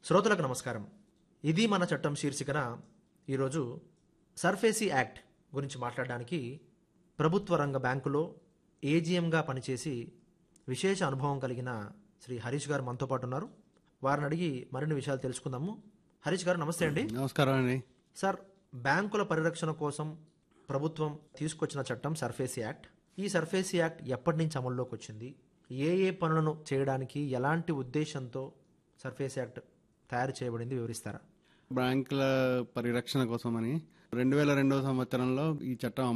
శ్రోతలకు నమస్కారం ఇది మన చట్టం శీర్షికన ఈరోజు సర్ఫేసీ యాక్ట్ గురించి మాట్లాడడానికి ప్రభుత్వ రంగ బ్యాంకులో ఏజీఎంగా పనిచేసి విశేష అనుభవం కలిగిన శ్రీ హరీష్ గారు మనతో పాటు ఉన్నారు వారిని అడిగి మరిన్ని విషయాలు తెలుసుకుందాము హరీష్ గారు నమస్తే అండి నమస్కారం అండి సార్ బ్యాంకుల పరిరక్షణ కోసం ప్రభుత్వం తీసుకొచ్చిన చట్టం సర్ఫేసీ యాక్ట్ ఈ సర్ఫేసీ యాక్ట్ ఎప్పటి నుంచి అమల్లోకి వచ్చింది ఏ ఏ పనులను చేయడానికి ఎలాంటి ఉద్దేశంతో సర్ఫేస్ యాక్ట్ తయారు చేయబడింది వివరిస్తారా బ్యాంకుల పరిరక్షణ కోసమని రెండు వేల రెండవ సంవత్సరంలో ఈ చట్టం